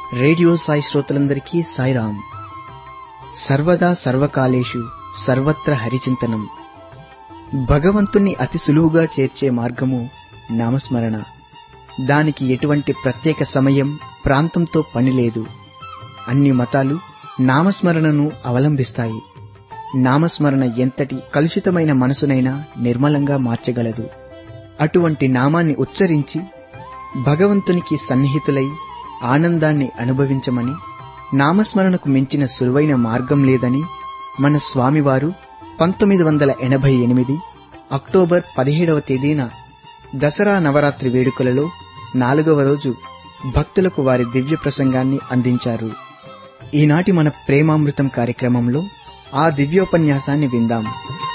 radio Sai శ్రోతలందరికీ సాయిరాం సర్వదా సర్వకాలేషు సర్వత్ర హరిచింతనం భగవంతుణ్ణి అతి సులువుగా చేర్చే మార్గము నామస్మరణ దానికి ఎటువంటి ప్రత్యేక సమయం ప్రాంతంతో పని లేదు అన్ని మతాలు నామస్మరణను అవలంబిస్తాయి నామస్మరణ ఎంతటి కలుషితమైన మనసునైనా నిర్మలంగా మార్చగలదు అటువంటి నామాన్ని ఉచ్చరించి భగవంతునికి సన్నిహితులై ఆనందాన్ని అనుభవించమని నామస్మరణకు మించిన సులువైన మార్గం లేదని మన స్వామివారు పంతొమ్మిది వందల ఎనభై ఎనిమిది అక్టోబర్ పదిహేడవ తేదీన దసరా నవరాత్రి వేడుకలలో నాలుగవ రోజు భక్తులకు వారి దివ్య ప్రసంగాన్ని అందించారు ఈనాటి మన ప్రేమామృతం కార్యక్రమంలో ఆ దివ్యోపన్యాసాన్ని విందాం